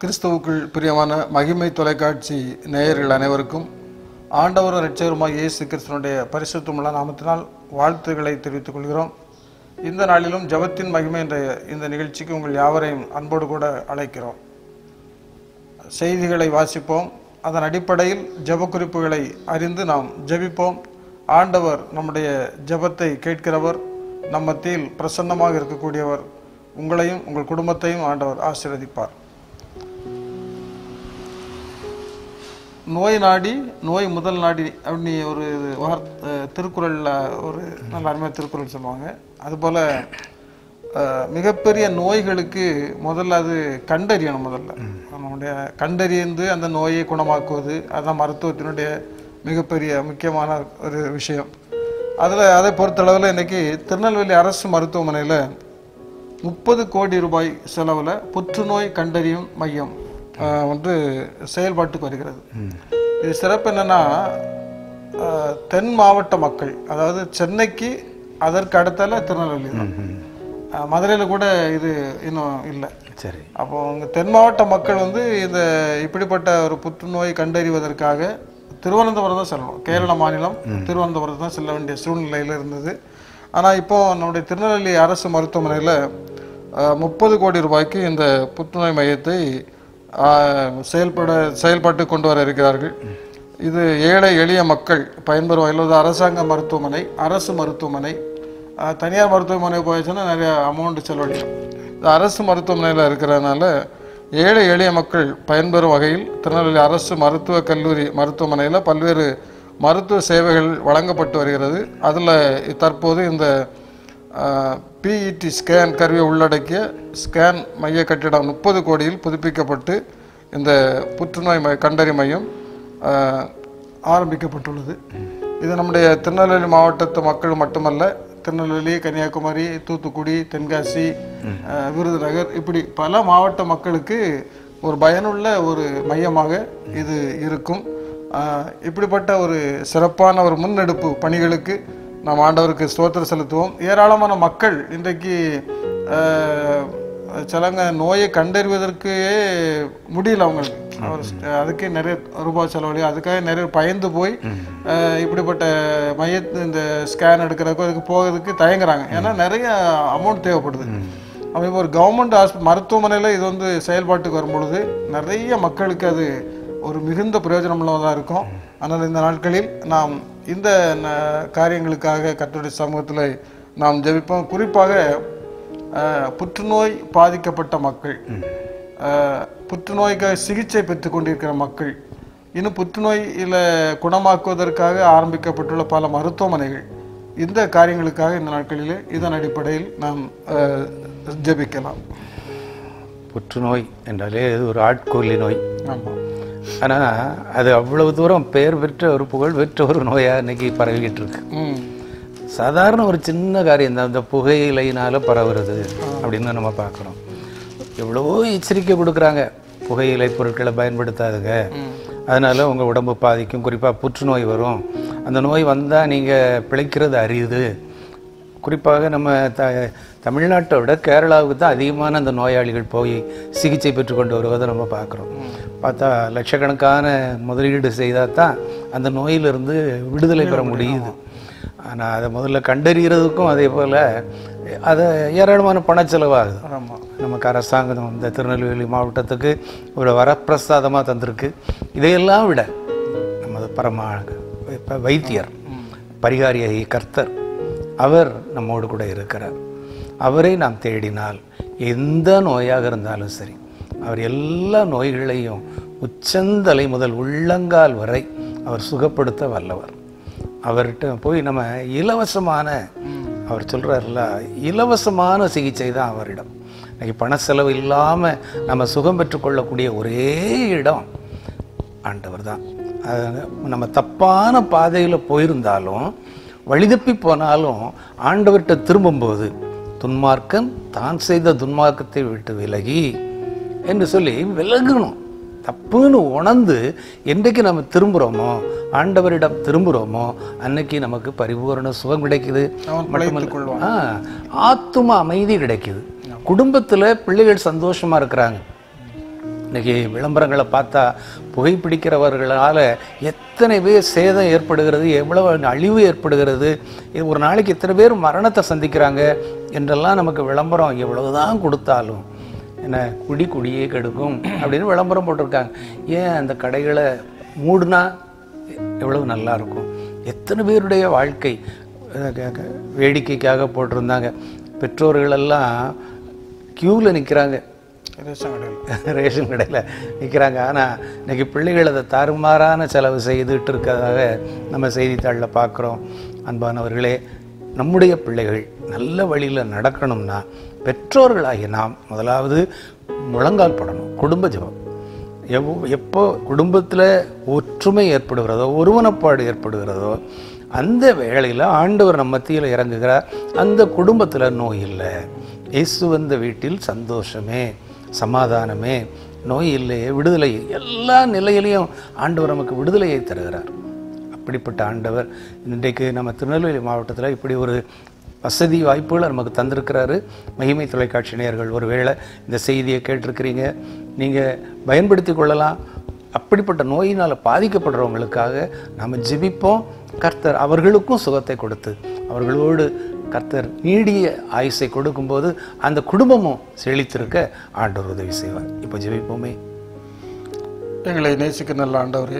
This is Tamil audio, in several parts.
கிறிஸ்துவுக்குள் பிரியமான மகிமை தொலைக்காட்சி நேயர்கள் அனைவருக்கும் ஆண்டவர் இரட்சகருமாய் இயேசு கிறிஸ்துவனுடைய பரிசுத்தமுள்ள நாமத்தினால் வாழ்த்துக்களை தெரிவித்துக் கொள்கிறோம் இந்த நாளிலும் ஜெபத்தின் மகிமை என்ற இந்த நிகழ்ச்சிக்கு உங்கள் யாவரையும் அன்போடு கூட அழைக்கிறோம் செய்திகளை வாசிப்போம் அதன் அடிப்படையில் ஜெப குறிப்புகளை அறிந்து நாம் ஜெபிப்போம் ஆண்டவர் நம்முடைய ஜெபத்தை கேட்கிறவர் நம் மத்தியில் பிரசன்னமாக இருக்கக்கூடியவர் உங்களையும் உங்கள் குடும்பத்தையும் ஆண்டவர் ஆசீர்வதிப்பார் நோய் நாடி நோய் முதல் நாடி அப்படின்னு ஒரு வார் திருக்குறளில் ஒரு நல்ல அருமையான திருக்குறள் சொல்லுவாங்க அதுபோல் அஹ், மிகப்பெரிய நோய்களுக்கு முதல்ல அது கண்டறியணும் முதல்ல நம்முடைய கண்டறிந்து அந்த நோயை குணமாக்குவது அதுதான் மருத்துவத்தினுடைய மிகப்பெரிய முக்கியமான ஒரு விஷயம் அதில் அதை பொறுத்தளவில் இன்னைக்கு திருநெல்வேலி அரசு மருத்துவமனையில் முப்பது கோடி ரூபாய் செலவில் புற்றுநோய் கண்டறியும் மையம் ஆஹ், வந்து செயல்பாட்டுக்கு வருகிறது இது சிறப்பு என்னன்னா ஆஹ், தென் மாவட்ட மக்கள் அதாவது சென்னைக்கு அதற்கு அடுத்தால திருநெல்வேலி தான் ஆஹ், மதுரையில கூட இது இன்னும் இல்லை சரி அப்போ உங்க தென் மாவட்ட மக்கள் வந்து இந்த இப்படிப்பட்ட ஒரு புற்றுநோய் கண்டறிவதற்காக திருவனந்தபுரம் தான் செல்லணும் கேரள மாநிலம் திருவனந்தபுரம் தான் செல்ல வேண்டிய சூழ்நிலையில் இருந்தது ஆனால் இப்போ நம்முடைய திருநெல்வேலி அரசு மருத்துவமனையில் முப்பது கோடி ரூபாய்க்கு இந்த புற்றுநோய் மையத்தை ஆஹ், செயல்பட செயல்பாட்டு கொண்டு வர இருக்கிறார்கள் இது ஏழை எளிய மக்கள் பயன்பெறும் வகையில் இது அரசாங்க மருத்துவமனை அரசு மருத்துவமனை ஆஹ், தனியார் மருத்துவமனை போயிடுச்சுன்னா நிறைய அமௌண்ட் செலவழிக்கும் இது அரசு மருத்துவமனையில் இருக்கிறதுனால ஏழை எளிய மக்கள் பயன்பெறும் வகையில் திருநெல்வேலி அரசு மருத்துவக் கல்லூரி மருத்துவமனையில் பல்வேறு மருத்துவ சேவைகள் வழங்கப்பட்டு வருகிறது அதில் தற்போது இந்த பிஇடி ஸ்கேன் கருவியை உள்ளடக்கிய ஸ்கேன் மைய கட்டிடம் முப்பது கோடியில் புதுப்பிக்கப்பட்டு இந்த புற்றுநோய் மை கண்டறி மையம் ஆஹ், ஆரம்பிக்கப்பட்டுள்ளது இது நம்முடைய திருநெல்வேலி மாவட்டத்து மக்கள் மட்டுமல்ல திருநெல்வேலி கன்னியாகுமரி தூத்துக்குடி தென்காசி அஹ், விருதுநகர் இப்படி பல மாவட்ட மக்களுக்கு ஒரு பயனுள்ள ஒரு மையமாக இது இருக்கும் அஹ், இப்படிப்பட்ட ஒரு சிறப்பான ஒரு முன்னெடுப்பு பணிகளுக்கு நாம் ஆண்டவருக்கு ஸ்தோத்திரம் செலுத்துவோம் ஏராளமான மக்கள் இன்றைக்கு அஹ், சிலங்க நோயை கண்டறிவதற்கே முடியல அவங்களுக்கு அவர் அதுக்கே நிறைய ரூபாய் செலவழி அதுக்காக நிறைய பயந்து போய் அஹ், இப்படிப்பட்ட மைய இந்த ஸ்கேன் எடுக்கிறதுக்கு அதுக்கு போகிறதுக்கு தயங்குறாங்க ஏன்னா நிறைய அமௌண்ட் தேவைப்படுது அப்போ இப்போ ஒரு கவர்மெண்ட் ஹாஸ்பி மருத்துவமனையில் இது வந்து செயல்பாட்டுக்கு வரும்பொழுது நிறைய மக்களுக்கு அது ஒரு மிகுந்த பிரயோஜனம் உள்ளதாக இருக்கும் ஆனால் இந்த நாட்களில் நாம் இந்த ந- காரியங்களுக்காக கர்த்தருடைய சமூகத்தில் நாம் ஜெபிப்போம் குறிப்பாக அஹ், புற்றுநோய் பாதிக்கப்பட்ட மக்கள் அஹ், புற்றுநோய்க்காக சிகிச்சை பெற்றுக் கொண்டிருக்கிற மக்கள் இன்னும் புற்றுநோயில குணமாக்குவதற்காக ஆரம்பிக்கப்பட்டுள்ள பல மருத்துவமனைகள் இந்த காரியங்களுக்காக இந்த நாட்களிலே இதன் அடிப்படையில் நாம் அஹ், ஜெபிக்கலாம் புற்றுநோய் என்றாலே இது ஒரு ஆட்கொல்லி நோய் ஆமாம் ஆனால் அது அவ்வளவு தூரம் பெயர் பெற்ற ஒரு புகழ் பெற்ற ஒரு நோயாக இன்னைக்கு பரவிக்கிட்டு இருக்கு ம் சாதாரண ஒரு சின்ன காரியம் தான் இந்த புகையிலையினால பரவுறது அப்படின்னு நம்ம பார்க்குறோம் எவ்வளவோ எச்சரிக்கை கொடுக்குறாங்க புகையிலை பொருட்களை பயன்படுத்தாதுங்க அதனால உங்கள் உடம்பு பாதிக்கும் குறிப்பாக புற்றுநோய் வரும் அந்த நோய் வந்தால் நீங்கள் பிழைக்கிறது அரியுது குறிப்பாக நம்ம த தமிழ்நாட்டை விட கேரளாவுக்கு தான் அதிகமான அந்த நோயாளிகள் போய் சிகிச்சை பெற்று கொண்டு வருவதை நம்ம பார்க்குறோம் பார்த்தா லட்சக்கணக்கான முதலீடு செய்தால் தான் அந்த நோயிலிருந்து விடுதலை பெற முடியுது ஆனால் அதை முதல்ல கண்டறிகிறதுக்கும் அதே போல் அதை ஏராளமான பணச்செலவாகுது ஆமாம் நமக்கு அரசாங்கம் இந்த திருநெல்வேலி மாவட்டத்துக்கு ஒரு வரப்பிரசாதமாக தந்திருக்கு இதையெல்லாம் விட நமது பரமா இப்ப வைத்தியர் பரிகாரியை கர்த்தர் அவர் நம்மோடு கூட இருக்கிறார் அவரை நாம் தேடினால் எந்த நோயாக இருந்தாலும் சரி அவர் எல்லா நோய்களையும் உச்சந்தலை முதல் உள்ளங்கால் வரை அவர் சுகப்படுத்த வல்லவர் அவர்கிட்ட போய் நம்ம இலவசமான அவர் சொல்றாருல இலவசமான சிகிச்சை தான் அவரிடம் இன்னைக்கு பண செலவு இல்லாமல் நம்ம சுகம் பெற்றுக்கொள்ளக்கூடிய ஒரே இடம் ஆண்டவர் தான் நம்ம தப்பான பாதையில் போயிருந்தாலும் வழிதப்பி போனாலும் ஆண்டவர்கிட்ட திரும்பும்போது துன்மார்க்கன் தான் செய்த துன்மார்க்கத்தை விட்டு விலகி என்று சொல்லி விலகணும் தப்புன்னு உணர்ந்து என்றைக்கு நம்ம திரும்புகிறோமோ ஆண்டவரிடம் திரும்புகிறோமோ அன்னைக்கு நமக்கு பரிபூரண சுகம் கிடைக்குது அவன் பிழைத்துக் கொள்வான் ஆ, ஆத்தும அமைதி கிடைக்குது குடும்பத்தில் பிள்ளைகள் சந்தோஷமா இருக்கிறாங்க இன்னைக்கு விளம்பரங்களை பார்த்தா புகைப்பிடிக்கிறவர்களால் எத்தனை பேர் சேதம் ஏற்படுகிறது எவ்வளவு அழிவு ஏற்படுகிறது இது ஒரு நாளைக்கு எத்தனை பேர் மரணத்தை சந்திக்கிறாங்க என்றெல்லாம் நமக்கு விளம்பரம் எவ்வளவுதான் கொடுத்தாலும் என்ன குடி குடியே கெடுக்கும் அப்படின்னு விளம்பரம் போட்டிருக்காங்க ஏன் அந்த கடைகளை மூடுனா எவ்வளவு நல்லா இருக்கும் எத்தனை பேருடைய வாழ்க்கை அஹ் க- க- வேடிக்கைக்காக போட்டிருந்தாங்க பெற்றோர்களெல்லாம் க்யூவில் நிற்கிறாங்க ரேஷன் கடையில் ரேஷன் கடையில் நிற்கிறாங்க ஆனால் இன்னைக்கு பிள்ளைகள் அதை தாறுமாறான செலவு செய்துட்டு இருக்கிறதாக நம்ம செய்தித்தாளில் பார்க்குறோம் அன்பானவர்களே நம்முடைய பிள்ளைகள் நல்ல வழியில் நடக்கணும்னா பெற்றோர்களாகிய நாம் முதலாவது முழங்கால் படணும் குடும்ப ஜெபம் எவ் எப்போ குடும்பத்தில் ஒற்றுமை ஏற்படுகிறதோ ஒருவனப்பாடு ஏற்படுகிறதோ அந்த வேளையில் ஆண்டவர் நம்ம மத்தியில் இறங்குகிறார் அந்த குடும்பத்தில் நோய் இல்லை இயேசு வந்த வீட்டில் சந்தோஷமே சமாதானமே நோய் இல்லையே விடுதலை எல்லா நிலையிலையும் ஆண்டவர் நமக்கு விடுதலையை தருகிறார் அப்படிப்பட்ட ஆண்டவர் இன்றைக்கு நம்ம திருநெல்வேலி மாவட்டத்தில் இப்படி ஒரு வசதி வாய்ப்புகளை நமக்கு தந்திருக்கிறாரு மகிமை தொலைக்காட்சி நேயர்கள் ஒருவேளை இந்த செய்தியை கேட்டிருக்கிறீங்க நீங்கள் பயன்படுத்தி கொள்ளலாம் அப்படிப்பட்ட நோயினால் பாதிக்கப்படுறவங்களுக்காக நம்ம ஜெபிப்போம் கர்த்தர் அவர்களுக்கும் சுகத்தை கொடுத்து அவர்களோடு கர்த்தர் நீடிய ஆயுசை கொடுக்கும்போது அந்த குடும்பமும் செழித்திருக்க ஆண்டவர் உதவி செய்வார் இப்போ ஜெபிப்போமே எங்களை நேசிக்க நல்ல ஆண்டவரே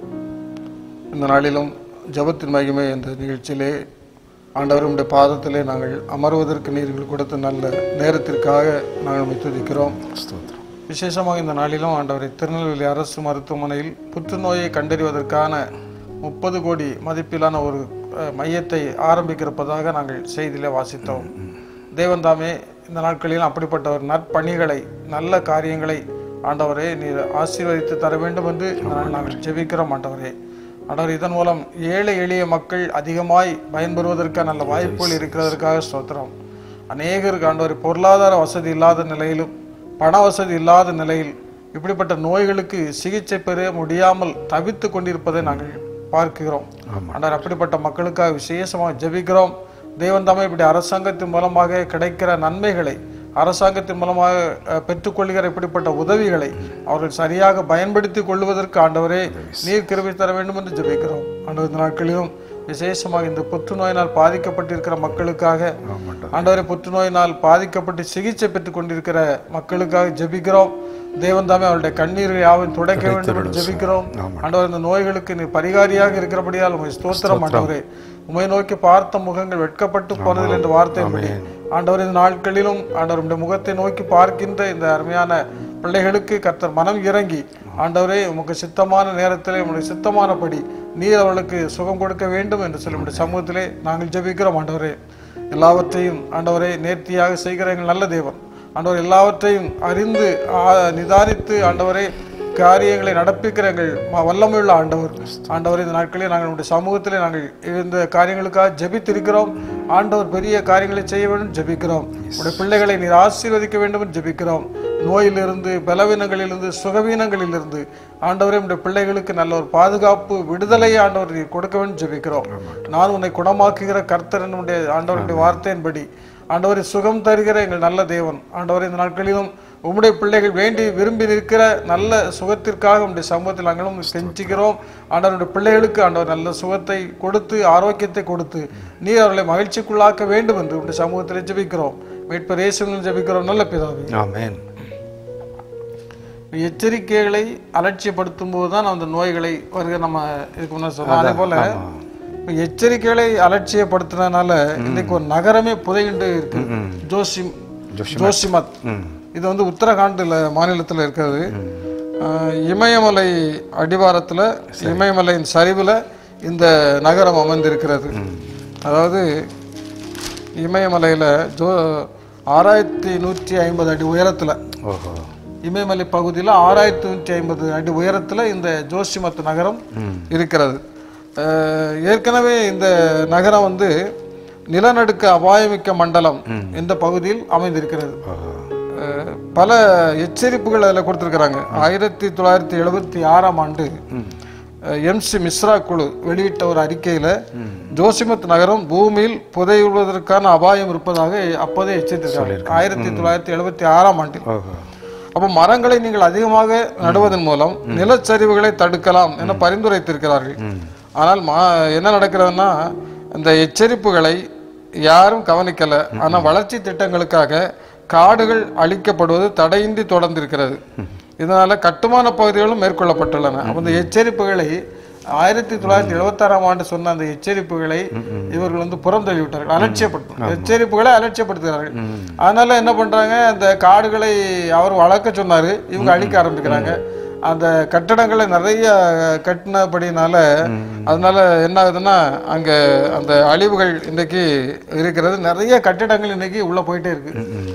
இந்த நாளிலும் ஜெபத்தின் மகிமை என்ற நிகழ்ச்சியிலே ஆண்டவர் உடைய பாதத்திலே நாங்கள் அமர்வதற்கு நீர்கள் கொடுத்த நல்ல நேரத்திற்காக நாங்கள் உம்மை துதிக்கிறோம் ஸ்தோத்திரம் விசேஷமாக இந்த நாளிலும் ஆண்டவரை திருநெல்வேலி அரசு மருத்துவமனையில் புற்றுநோயை கண்டறிவதற்கான முப்பது கோடி மதிப்பிலான ஒரு அஹ், மையத்தை ஆரம்பிக்கிறப்பதாக நாங்கள் செய்தியிலே வாசித்தோம் தேவன் தாமே இந்த நாட்களில் அப்படிப்பட்ட ஒரு நற்பணிகளை நல்ல காரியங்களை ஆண்டவரே நீர் ஆசீர்வதித்து தர வேண்டும் என்று இந்த நாள் நாங்கள் ஜெபிக்கிறோம் ஆண்டவரே ஆண்டவர் இதன் மூலம் ஏழை எளிய மக்கள் அதிகமாய் பயன்பெறுவதற்கான நல்ல வாய்ப்புகள் இருக்கிறதற்காக ஸ்தோத்திரம் அநேகருக்கு ஆண்டவர் பொருளாதார வசதி இல்லாத நிலையிலும் பண வசதி இல்லாத நிலையில் இப்படிப்பட்ட நோய்களுக்கு சிகிச்சை பெற முடியாமல் தவித்து கொண்டிருப்பதை நாங்கள் பார்க்கிறோம் ஆண்டவர் அப்படிப்பட்ட மக்களுக்காக விசேஷமாக ஜெபிக்கிறோம் தேவன் தாமே இப்படி அரசாங்கத்தின் மூலமாக கிடைக்கிற நன்மைகளை அரசாங்கத்தின் மூலமாக அஹ், பெற்றுக்கொள்கிற இப்படிப்பட்ட உதவிகளை அவர்கள் சரியாக பயன்படுத்தி கொள்வதற்கு ஆண்டவரே நீர் கிருபை தர வேண்டும் என்று ஜெபிக்கிறோம் ஆண்டவர் இந்த நாட்களிலும் விசேஷமாக இந்த புற்றுநோயினால் பாதிக்கப்பட்டிருக்கிற மக்களுக்காக ஆண்டவரை புற்றுநோயினால் பாதிக்கப்பட்டு சிகிச்சை பெற்றுக் கொண்டிருக்கிற மக்களுக்காக ஜெபிக்கிறோம் தேவன் தாமே அவருடைய கண்ணீரை யாவும் துடைக்க வேண்டும் என்று ஜெபிக்கிறோம் ஆண்டவர் இந்த நோய்களுக்கு நீ பரிகாரியாக இருக்கிறபடியால் உமை ஸ்தோத்திரம் ஆண்டவரே உமை நோக்கி பார்த்த முகங்கள் வெட்கப்பட்டு போனதில் என்று வார்த்தை படி ஆண்டவர் இந்த நாட்களிலும் ஆண்டவர் உம்முடைய முகத்தை நோக்கி பார்க்கின்ற இந்த அருமையான பிள்ளைகளுக்கு கர்த்தர் மனம் இறங்கி ஆண்டவரே உமக்கு சித்தமான நேரத்திலே உம்முடைய சித்தமானபடி நீர் அவர்களுக்கு சுகம் கொடுக்க வேண்டும் என்று சொல்லி உம்முடைய சமூகத்திலே நாங்கள் ஜெபிக்கிறோம் ஆண்டவரே எல்லாவற்றையும் ஆண்டவரே நேர்த்தியாக செய்கிற எங்கள் நல்ல தேவன் ஆண்டவர் எல்லாவற்றையும் அறிந்து ஆ, நிதானித்து ஆண்டவரே காரியங்களை நடப்பிக்கிற எங்கள் ம- வல்லமையுள்ள ஆண்டவர் ஆண்டவர் இந்த நாட்களில் நாங்கள் நம்முடைய சமூகத்திலே நாங்கள் இந்த காரியங்களுக்காக ஜெபித்திருக்கிறோம் ஆண்டவர் பெரிய காரியங்களை செய்ய வேண்டும் ஜெபிக்கிறோம் உடைய பிள்ளைகளை நீர் ஆசீர்வதிக்க வேண்டும் என்று ஜெபிக்கிறோம் நோயிலிருந்து பலவீனங்களிலிருந்து சுகவீனங்களிலிருந்து ஆண்டவரே உடைய பிள்ளைகளுக்கு நல்ல ஒரு பாதுகாப்பு விடுதலையை ஆண்டவர் நீர் கொடுக்க வேண்டும் ஜெபிக்கிறோம் நான் உன்னை குணமாக்குகிற கர்த்தர் என்னுடைய ஆண்டவருடைய வார்த்தையின்படி ஆண்டவரை சுகம் தருகிற எங்கள் நல்ல தேவன் ஆண்டவரை இந்த நாட்களிலும் உம்முடைய பிள்ளைகள் வேண்டி விரும்பி நிற்கிற நல்ல சுகத்திற்காக உம்முடைய சமூகத்தில் நாங்களும் கெஞ்சிக்கிறோம் ஆண்டவருடைய பிள்ளைகளுக்கு ஆண்டவர் நல்ல சுகத்தை கொடுத்து ஆரோக்கியத்தை கொடுத்து நீர் அவர்களை மகிழ்ச்சிக்குள்ளாக்க வேண்டும் என்று உம்முடைய சமூகத்தில் ஜெபிக்கிறோம் மீட்பர் இயேசுவின் ஜெபிக்கிறோம் நல்ல பிதாவே ஆமென் எச்சரிக்கைகளை அலட்சியப்படுத்தும் போது தான் அந்த நோய்களை வருகிற நம்ம இதுக்கு முன்னாடி சொன்னோம் அதே போல இப்ப எச்சரிக்கைகளை அலட்சியப்படுத்துனதுனால இன்னைக்கு ஒரு நகரமே புதையுண்டு இருக்கு ஜோசி ஜோசிமத் இது வந்து உத்தரகாண்டில் மாநிலத்தில் இருக்கிறது ஆஹ், இமயமலை அடிவாரத்தில் இமயமலையின் சரிவில் இந்த நகரம் அமர்ந்திருக்கிறது அதாவது இமயமலையில் ஜோ ஆறாயிரத்தி நூற்றி ஐம்பது அடி உயரத்தில் ஓஹோ இமயமலை பகுதியில் ஆறாயிரத்தி நூற்றி ஐம்பது அடி உயரத்தில் இந்த ஜோஷிமத் நகரம் இருக்கிறது அஹ், ஏற்கனவே இந்த நகரம் வந்து நிலநடுக்க அபாயமிக்க மண்டலம் இந்த பகுதியில் அமைந்திருக்கிறது ஓஹோ அஹ், பல எச்சரிப்புகள் அதில் கொடுத்துருக்குறாங்க ஆயிரத்தி தொள்ளாயிரத்தி எழுபத்தி ஆறாம் ஆண்டு எம்சி மிஸ்ரா குழு வெளியிட்ட ஒரு அறிக்கையில் ஜோசிமத் நகரம் பூமியில் புதையுள்வதற்கான அபாயம் இருப்பதாக அப்போதே எச்சரித்திருக்காங்க ஆயிரத்தி தொள்ளாயிரத்தி எழுபத்தி ஆறாம் ஆண்டில் ஓஹோ அப்போ மரங்களை நீங்கள் அதிகமாக நடுவதன் மூலம் நிலச்சரிவுகளை தடுக்கலாம் என பரிந்துரைத்திருக்கிறார்கள் ஆனால் மா என்ன நடக்கிறதுன்னா இந்த எச்சரிப்புகளை யாரும் கவனிக்கல ஆனா வளர்ச்சி திட்டங்களுக்காக காடுகள் அழிக்கப்படுவது தடையின்றி தொடர்ந்திருக்கிறது இதனால கட்டுமான பகுதிகளும் மேற்கொள்ளப்பட்டுள்ளன அப்ப இந்த எச்சரிப்புகளை ஆயிரத்தி தொள்ளாயிரத்தி எழுபத்தாறாம் ஆண்டு சொன்ன அந்த எச்சரிப்புகளை இவர்கள் வந்து புறந்தள்ளி விட்டார்கள் அலட்சியப்படுத்தும் எச்சரிப்புகளை அலட்சியப்படுத்துகிறார்கள் அதனால என்ன பண்றாங்க அந்த காடுகளை அவர் வளர்க்க சொன்னாரு இவங்க அழிக்க ஆரம்பிக்கிறாங்க அந்த கட்டடங்களை நிறைய கட்டினபடினால அதனால என்ன ஆகுதுன்னா அங்க அந்த அழிவுகள் இன்னைக்கு இருக்கிறது நிறைய கட்டிடங்கள் இன்னைக்கு உள்ள போயிட்டே இருக்கு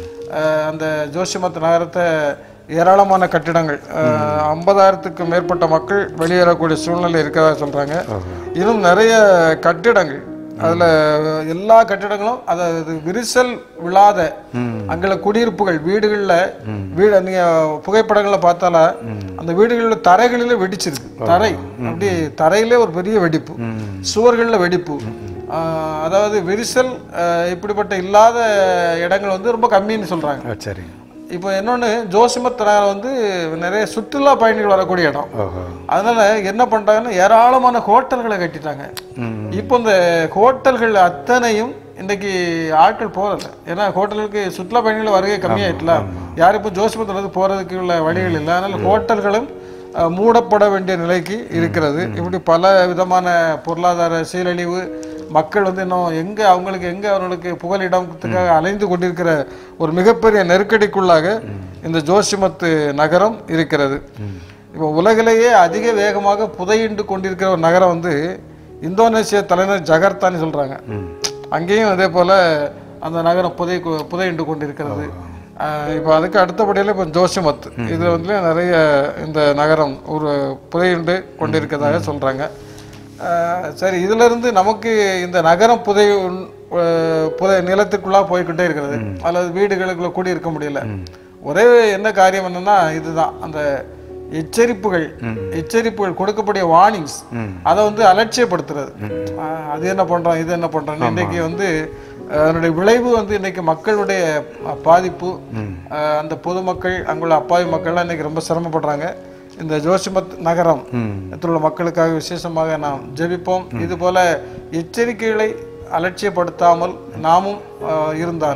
அஹ் அந்த ஜோஷிமத் நகரத்தை ஏராளமான கட்டிடங்கள் ஐம்பதாயிரத்துக்கு மேற்பட்ட மக்கள் வெளியேறக்கூடிய சூழ்நிலை இருக்கிறதா சொல்றாங்க இன்னும் நிறைய கட்டிடங்கள் அதுல எல்லா கட்டிடங்களும் அதாவது விரிசல் விழாத அங்குள்ள குடியிருப்புகள் வீடுகள்ல வீடு நீங்க புகைப்படங்களை பார்த்தால அந்த வீடுகள்ல தரைகளில வெடிச்சிருக்கு தரை அப்படி தரையிலே ஒரு பெரிய வெடிப்பு சுவர்கள்ல வெடிப்பு ஆஹ் அதாவது விரிசல் ஆஹ் இப்படிப்பட்ட இல்லாத இடங்கள் வந்து ரொம்ப கம்மின்னு சொல்றாங்க ஆ, சரி இப்போ இன்னொன்று ஜோசிமத் நகரம் வந்து நிறைய சுற்றுலா பயணிகள் வரக்கூடிய இடம் ஓஹோ அதனால என்ன பண்றாங்கன்னா ஏராளமான ஹோட்டல்களை கட்டிட்டாங்க ம். இப்போ இந்த ஹோட்டல்கள் அத்தனையும் இன்னைக்கு ஆட்கள் போறதில்ல ஏன்னா ஹோட்டலுக்கு சுற்றுலா பயணிகள் வருகை கம்மியாயிட்டுல யாரும் இப்போ ஜோசிமத்தில் வந்து போறதுக்கு உள்ள வழிகள் இல்லை அதனால ஹோட்டல்களும் அஹ், மூடப்பட வேண்டிய நிலைக்கு இருக்கிறது இப்படி பல விதமான பொருளாதார சீரழிவு மக்கள் வந்து இன்னும் எங்க அவங்களுக்கு எங்க அவர்களுக்கு புகலிடத்துக்காக அலைந்து கொண்டிருக்கிற ஒரு மிகப்பெரிய நெருக்கடிக்குள்ளாக இந்த ஜோசிமத்து நகரம் இருக்கிறது இப்போ உலகிலேயே அதிக வேகமாக புதையுண்டு கொண்டிருக்கிற ஒரு நகரம் வந்து இந்தோனேசிய தலைநகர் ஜகர்த்தான்னு சொல்றாங்க அங்கேயும் அதே போல அந்த நகரம் புதை புதையுண்டு கொண்டிருக்கிறது ஆஹ் இப்போ அதுக்கு அடுத்தபடியில் இப்போ ஜோசிமத் இது வந்து நிறைய இந்த நகரம் ஒரு புதையுண்டு கொண்டிருக்கிறதாக சொல்றாங்க ஆஹ் சரி இதுல இருந்து நமக்கு இந்த நகரம் புதை ஆஹ் புதை நிலத்துக்குள்ளா போய்க்கிட்டே இருக்கிறது அல்லது வீடுகளுக்குள்ள கூடி இருக்க முடியல ஒரே என்ன காரியம் என்னன்னா இதுதான் அந்த எச்சரிப்புகள் எச்சரிப்புகள் கொடுக்கக்கூடிய வார்னிங்ஸ் அதை வந்து அலட்சியப்படுத்துறது ஆஹ் அது என்ன பண்றோம் இது என்ன பண்றோம் இன்னைக்கு வந்து அஹ், அதனுடைய விளைவு வந்து இன்னைக்கு மக்களுடைய அஹ், பாதிப்பு அஹ், அந்த பொதுமக்கள் அங்குள்ள அப்பாவி மக்கள்லாம் இன்னைக்கு ரொம்ப சிரமப்படுறாங்க இந்த ஜோசிமத் நகரம் உள்ள மக்களுக்காக விசேஷமாக நாம் ஜெபிப்போம் இது போல எச்சரிக்கைகளை அலட்சியப்படுத்தாமல் நாமும் அஹ், இருந்தால்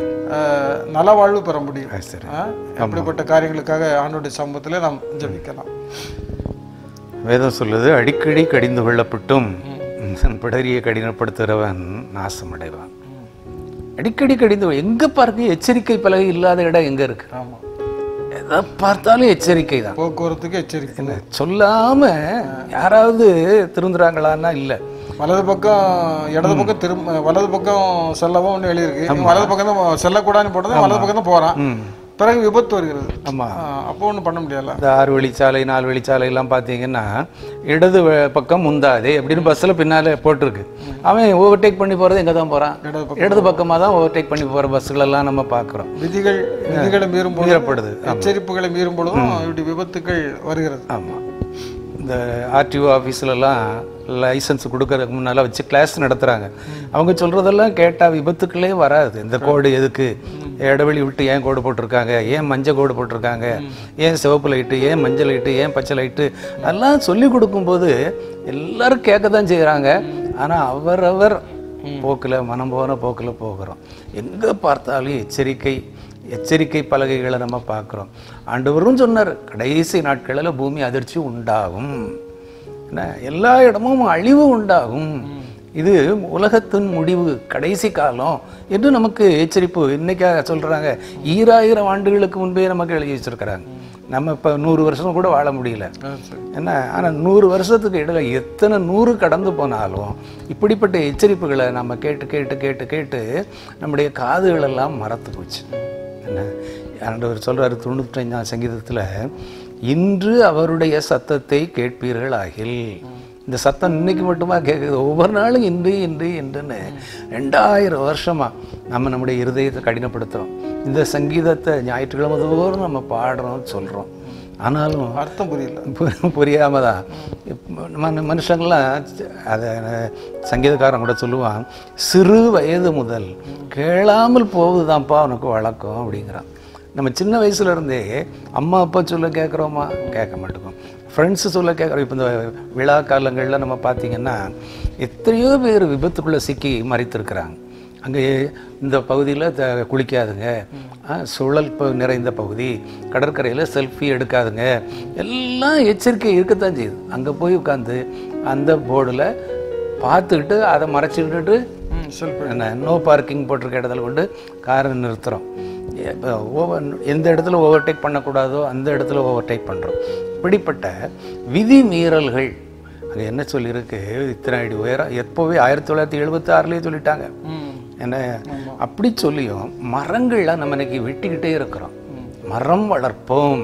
அஹ், நலவாழ்வு பெற முடியும் ஆ, சரி அஹ், அப்படிப்பட்ட காரியங்களுக்காக ஆண்டுடைய சமூகத்திலே நாம் ஜெபிக்கலாம் வேதம் சொல்லுது அடிக்கடி கடிந்து கொள்ளப்பட்டும் தன் பிடரியை கடினப்படுத்துகிறவன் நாசமடைவான் அடிக்கடி கடிந்து கொள்- எங்க பாருங்க எச்சரிக்கை பலகை இல்லாத இடம் எங்க இருக்கு ஆமா எதை பார்த்தாலும் எச்சரிக்கை தான் போக்குவரத்துக்கு எச்சரிக்கை சொல்லாம யாராவது திருந்துறாங்களான்னா இல்ல வலது பக்கம் இடது பக்கம் திரும்ப வலது பக்கம் செல்லவும் ஒன்று எழுதியிருக்கு இவன் வலது பக்கம் தான் செல்லக்கூடாதுன்னு போட்டது வலது பக்கம் தான் போறான் பிறகு விபத்து வருகிறது ஆமா ஆஹ் அப்போ ஒன்றும் பண்ண முடியல இந்த ஆறு வழிச்சாலை நாலு வழிச்சாலை எல்லாம் பார்த்தீங்கன்னா இடது வ- பக்கம் முந்தாதே அப்படின்னு பஸ்ஸில் பின்னால போட்டிருக்கு அவன் ஓவர்டேக் பண்ணி போறது எங்க தான் போறான் இடது பக்கம் இடது பக்கமாக தான் ஓவர்டேக் பண்ணி போற பஸ்ஸுகள் எல்லாம் நம்ம பார்க்குறோம் விதிகள் விதிகளை மீறும் பொழுது மீறப்படுது எச்சரிப்புகளை மீறும் பொழுதும் இப்படி விபத்துக்கள் வருகிறது ஆமாம் இந்த ஆர்டிஓ ஆஃபீஸ்லலாம் லைசன்ஸ் கொடுக்கறதுக்கு முன்னால் வச்சு கிளாஸ் நடத்துகிறாங்க அவங்க சொல்கிறதெல்லாம் கேட்டால் விபத்துக்களே வராது இந்த கோடு எதுக்கு இடைவெளி விட்டு ஏன் கோடு போட்டிருக்காங்க ஏன் மஞ்சள் கோடு போட்டிருக்காங்க ஏன் சிவப்பு லைட்டு ஏன் மஞ்சள் லைட்டு ஏன் பச்சை லைட்டு அதெல்லாம் சொல்லி கொடுக்கும்போது எல்லாரும் கேட்க தான் செய்கிறாங்க ஆனால் அவரவர் போக்கில் மனம் போன போக்கில் போகிறோம் எங்கே பார்த்தாலும் எச்சரிக்கை எச்சரிக்கை பலகைகளை நம்ம பார்க்குறோம் ஆண்டவரும் சொன்னார் கடைசி நாட்களில் பூமி அதிர்ச்சி உண்டாகும் என்ன எல்லா இடமும் அழிவு உண்டாகும் இது உலகத்தின் முடிவு கடைசி காலம் என்று நமக்கு எச்சரிப்பு இன்னைக்காக சொல்றாங்க ஈராயிரம் ஆண்டுகளுக்கு முன்பே நமக்கு எழுதி வச்சிருக்கிறாங்க நம்ம இப்போ நூறு வருஷம் கூட வாழ முடியல என்ன ஆனால் நூறு வருஷத்துக்கு இடையில எத்தனை நூறு கடந்து போனாலும் இப்படிப்பட்ட எச்சரிப்புகளை நம்ம கேட்டு கேட்டு கேட்டு கேட்டு நம்முடைய காதுகள் எல்லாம் மறத்து போச்சு என்ன ஆண்டவர் சொல்றாரு தொண்ணூற்றஞ்சாம் சங்கீதத்தில் இன்று அவருடைய சத்தத்தை கேட்பீர்கள் ஆகில் இந்த சத்தம் இன்னைக்கு மட்டுமா கேட்குது ஒவ்வொரு நாளும் இன்று இன்று இன்றுன்னு ரெண்டாயிரம் வருஷமா நம்ம நம்முடைய இருதயத்தை கடினப்படுத்துகிறோம் இந்த சங்கீதத்தை ஞாயிற்றுக்கிழமை தோறும் நம்ம பாடுறோம் சொல்கிறோம் ஆனாலும் அர்த்தம் புரியல பு- புரியாம தான் இப்ப மனு மனுஷங்களாம் அதை சங்கீதக்காரன் கூட சொல்லுவான் சிறு வயது முதல் கேளாமல் போவதுதான்ப்பா உனக்கு வழக்கம் அப்படிங்கிறான் நம்ம சின்ன வயசுல இருந்தே அம்மா அப்பா சொல்ல கேட்குறோமா கேட்க மாட்டோம் ஃப்ரெண்ட்ஸு சொல்ல கேட்குறோம் இப்போ இந்த விழா காலங்களில் நம்ம பார்த்தீங்கன்னா எத்தனையோ பேர் விபத்துக்குள்ளே சிக்கி மறித்திருக்கிறாங்க அங்கே இந்த பகுதியில் த குளிக்காதுங்க ஆ, சுழல் ப- நிறைந்த பகுதி கடற்கரையில் செல்ஃபி எடுக்காதுங்க எல்லாம் எச்சரிக்கை இருக்கத்தான் செய்யுது அங்கே போய் உட்காந்து அந்த போர்டில் பார்த்துக்கிட்டு அதை மறைச்சிக்கிட்டு ம் செல்ஃபி என்ன நோ பார்க்கிங் போட்டிருக்க இடத்துல கொண்டு காரை நிறுத்துகிறோம் இப்போ ஓவர் எந்த இடத்துல ஓவர்டேக் பண்ணக்கூடாதோ அந்த இடத்துல ஓவர்டேக் பண்ணுறோம் இப்படிப்பட்ட விதி மீறல்கள் அங்கே என்ன சொல்லியிருக்கு இத்தனை அடி உயரம் எப்போவே ஆயிரத்தி தொள்ளாயிரத்தி எழுபத்தி ஆறுலேயே சொல்லிட்டாங்க ம் என்ன அப்படி சொல்லியும் மரங்கள்லாம் நம்ம இன்னைக்கு வெட்டிக்கிட்டே இருக்கிறோம் மரம் வளர்ப்போம்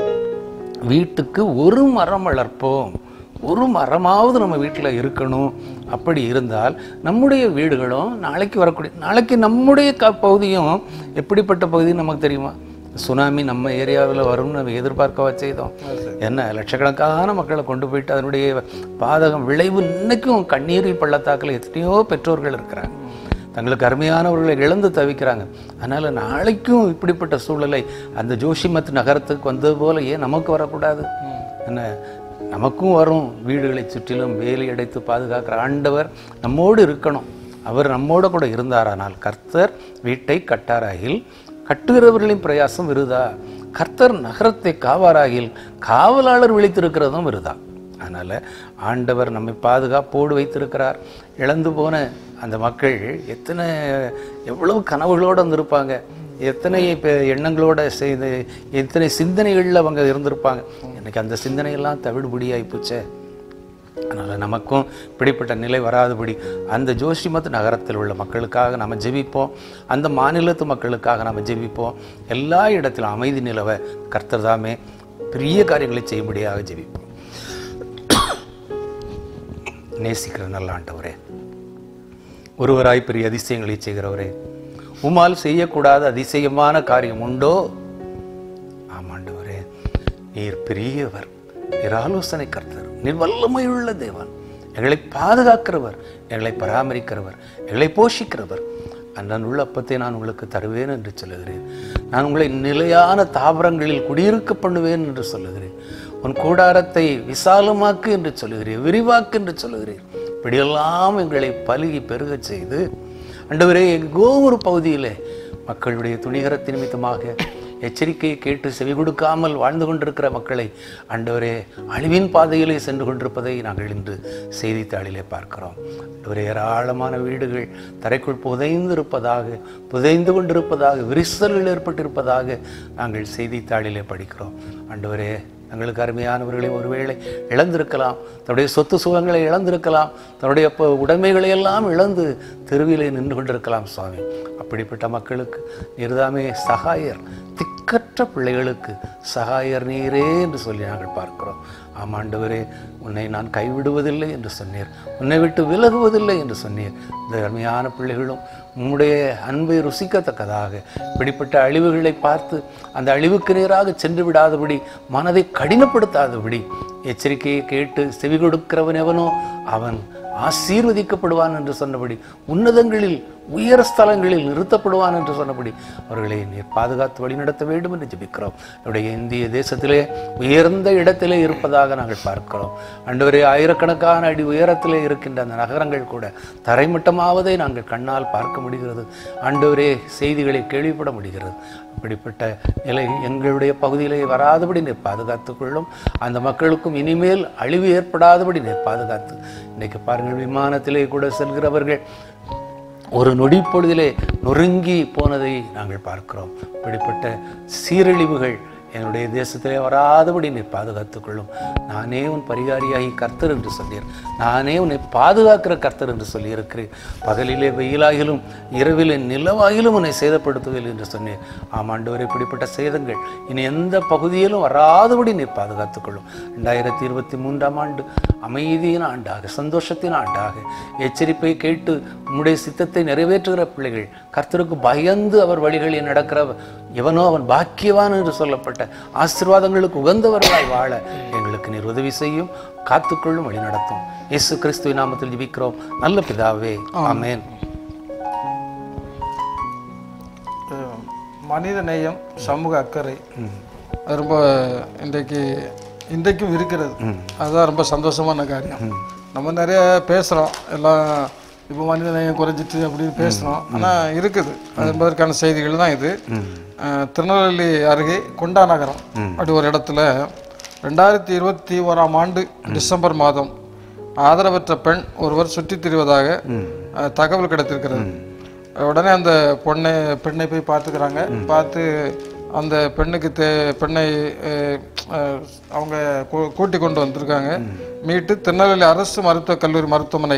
வீட்டுக்கு ஒரு மரம் வளர்ப்போம் ஒரு மரமாவது நம்ம வீட்டில் இருக்கணும் அப்படி இருந்தால் நம்முடைய வீடுகளும் நாளைக்கு வரக்கூடிய நாளைக்கு நம்முடைய க பகுதியும் எப்படிப்பட்ட பகுதி நமக்கு தெரியுமா சுனாமி நம்ம ஏரியாவில் வரும்னு நம்ம எதிர்பார்க்கவா செய்தோம் என்ன லட்சக்கணக்கான மக்களை கொண்டு போயிட்டு அதனுடைய பாதகம் விளைவு இன்னைக்கும் கண்ணீரில் பள்ளத்தாக்கில் எத்தனையோ பெற்றோர்கள் இருக்கிறாங்க தங்களுக்கு அருமையானவர்களை இழந்து தவிக்கிறாங்க அதனால் நாளைக்கும் இப்படிப்பட்ட சூழலை அந்த ஜோஷிமத் நகரத்துக்கு வந்தது போல ஏன் நமக்கு வரக்கூடாது என்ன நமக்கும் வரும் வீடுகளை சுற்றிலும் வேலி அடைத்து பாதுகாக்கிற ஆண்டவர் நம்மோடு இருக்கணும் அவர் நம்மோட கூட இருந்தாரானால் கர்த்தர் வீட்டை கட்டாராகில் கட்டுகிறவர்களின் பிரயாசம் விருதா கர்த்தர் நகரத்தை காவாராகில் காவலாளர் விழித்திருக்கிறதும் விருதா அதனால் ஆண்டவர் நம்மை பாதுகாப்போடு வைத்திருக்கிறார் இழந்து போன அந்த மக்கள் எத்தனை எவ்வளவு கனவுகளோடு வந்திருப்பாங்க எத்தனை இப்போ எண்ணங்களோட செய்து எத்தனை சிந்தனைகளில் அவங்க இருந்திருப்பாங்க எனக்கு அந்த சிந்தனையெல்லாம் தவிடுபடியாகி போச்சே அதனால் நமக்கும் இப்படிப்பட்ட நிலை வராதபடி அந்த ஜோஷிமத் நகரத்தில் உள்ள மக்களுக்காக நம்ம ஜெபிப்போம் அந்த மாநிலத்து மக்களுக்காக நம்ம ஜெபிப்போம் எல்லா இடத்திலும் அமைதி நிலவ கர்த்தர் தாமே பெரிய காரியங்களை செய்யும்படியாக ஜெபிப்போம் நேசிக்கிற நல்ல ஆண்டவரே ஒருவராய் பெரிய அதிசயங்களை செய்கிறவரே உம்மால் செய்யக்கூடாத அதிசயமான காரியம் உண்டோ ஆமாண்டவரே நீர் பெரியவர் நீர் ஆலோசனை கர்த்தர் நீர் வல்லமையுள்ள தேவன் எங்களை பாதுகாக்கிறவர் எங்களை பராமரிக்கிறவர் எங்களை போஷிக்கிறவர் அன்றன் உள்ள அப்பத்தை நான் உங்களுக்கு தருவேன் என்று சொல்லுகிறேன் நான் உங்களை நிலையான தாவரங்களில் குடியிருக்க பண்ணுவேன் என்று சொல்லுகிறேன் உன் கூடாரத்தை விசாலமாக்கு என்று சொல்லுகிறேன் விரிவாக்கு என்று சொல்லுகிறேன் இப்படியெல்லாம் எங்களை பலுகி பெருகச் செய்து ஆண்டவரே எங்கோ ஒரு பகுதியிலே மக்களுடைய துணிகரத்தின் நிமித்தமாக எச்சரிக்கையை கேட்டு செவி கொடுக்காமல் வாழ்ந்து கொண்டிருக்கிற மக்களை ஆண்டவரே அழிவின் பாதையிலே சென்று கொண்டிருப்பதை நாங்கள் இன்று செய்தித்தாளிலே பார்க்கிறோம் ஆண்டவரே ஏராளமான வீடுகள் தரைக்குள் புதைந்து இருப்பதாக புதைந்து கொண்டிருப்பதாக விரிசல்கள் ஏற்பட்டிருப்பதாக நாங்கள் செய்தித்தாளிலே படிக்கிறோம் ஆண்டவரே தங்களுக்கு அருமையானவர்களை ஒருவேளை இழந்திருக்கலாம் தன்னுடைய சொத்து சுகங்களை இழந்திருக்கலாம் தன்னுடைய ப- உடைமைகளை எல்லாம் இழந்து தெருவிலே நின்று கொண்டிருக்கலாம் சுவாமி அப்படிப்பட்ட மக்களுக்கு நீர்தாமே சகாயர் திக்கற்ற பிள்ளைகளுக்கு சகாயர் நீரே என்று சொல்லி நாங்கள் பார்க்கிறோம் ஆமாண்டவரே உன்னை நான் கைவிடுவதில்லை என்று சொன்னீர் உன்னை விட்டு விலகுவதில்லை என்று சொன்னீர் இந்த அருமையான பிள்ளைகளும் உம்முடைய அன்பை ருசிக்கத்தக்கதாக இப்படிப்பட்ட அழிவுகளை பார்த்து அந்த அழிவுக்கு நேராக சென்று விடாதபடி மனதை கடினப்படுத்தாதபடி எச்சரிக்கையை கேட்டு செவி கொடுக்கிறவன் எவனோ அவன் ஆசீர்வதிக்கப்படுவான் என்று சொன்னபடி உன்னதங்களில் உயர ஸ்தலங்களில் நிறுத்தப்படுவான் என்று சொன்னபடி அவர்களை நீர் பாதுகாத்து வழிநடத்த வேண்டும் என்று ஜெபிக்கிறோம் நம்முடைய இந்திய தேசத்திலே உயர்ந்த இடத்திலே இருப்பதாக நாங்கள் பார்க்கிறோம் அன்றுவரே ஆயிரக்கணக்கான அடி உயரத்திலே இருக்கின்ற அந்த நகரங்கள் கூட தரைமட்டமாவதை நாங்கள் கண்ணால் பார்க்க முடிகிறது ஆண்டவரே செய்திகளை கேள்விப்பட முடிகிறது அப்படிப்பட்ட நிலை எங்களுடைய பகுதியிலே வராதபடி நீர் பாதுகாத்துக் கொள்ளும் அந்த மக்களுக்கும் இனிமேல் அழிவு ஏற்படாதபடி நீர் பாதுகாத்து இன்னைக்கு பாருங்கள் விமானத்திலே கூட செல்கிறவர்கள் ஒரு நொடி பொழுதிலே நொறுங்கி போனதை நாங்கள் பார்க்கிறோம் இப்படிப்பட்ட சீரழிவுகள் என்னுடைய தேசத்திலே வராதபடி நீ பாதுகாத்துக் கொள்ளும் நானே உன் பரிகாரியாகி கர்த்தர் என்று சொன்னீர் நானே உன்னை பாதுகாக்கிற கர்த்தர் என்று சொல்லியிருக்கிறேன் பகலிலே வெயிலாகிலும் இரவிலே நிலவாகிலும் உன்னை சேதப்படுத்துவதில்லை என்று சொன்னீர் ஆமாண்டவரே இப்படிப்பட்ட சேதங்கள் இனி எந்த பகுதியிலும் வராதபடி நீ பாதுகாத்துக் கொள்ளும் ரெண்டாயிரத்தி இருபத்தி மூன்றாம் ஆண்டு அமைதியின் ஆண்டாக சந்தோஷத்தின் ஆண்டாக எச்சரிப்பை கேட்டு உம்முடைய சித்தத்தை நிறைவேற்றுகிற பிள்ளைகள் கர்த்தருக்கு பயந்து அவர் வழிகளில் நடக்கிற எவனோ அவன் பாக்கியவான் என்று சொல்லப்பட்ட ஆசீர்வாதங்களுக்கு உகந்தவர்களாய் வாழ எங்களுக்கு நீர் உதவி செய்யும் காத்துக்கொள்ளும் வழி நடத்தும் இயேசு கிறிஸ்துவின் நாமத்தில் ஜெபிக்கிறோம் நல்ல பிதாவே ஆமென் அஹ் மனித நேயம் சமூக அக்கறை அது ரொம்ப இன்றைக்கு இன்றைக்கும் இருக்கிறது அதுதான் ரொம்ப சந்தோஷமான காரியம் நம்ம நிறைய பேசுகிறோம் எல்லாம் இப்போ மனித நேயம் குறைஞ்சிட்டு அப்படின்னு பேசுகிறோம் ஆனால் இருக்குது அது என்பதற்கான செய்திகள் தான் இது அஹ், திருநெல்வேலி அருகே குண்டா நகரம் அப்படி ஒரு இடத்துல ரெண்டாயிரத்தி இருபத்தி ஓராம் ஆண்டு டிசம்பர் மாதம் ஆதரவற்ற பெண் ஒருவர் சுற்றித் திரிவதாக அஹ், தகவல் கிடைத்திருக்கிறது உடனே அந்த பொண்ணை பெண்ணை போய் பார்த்துக்கிறாங்க பார்த்து அந்த பெண்ணுக்கு தே பெண்ணை அஹ், அஹ், அவங்க கூ- கூட்டி கொண்டு வந்திருக்காங்க மீட்டு திருநெல்வேலி அரசு மருத்துவக் கல்லூரி மருத்துவமனை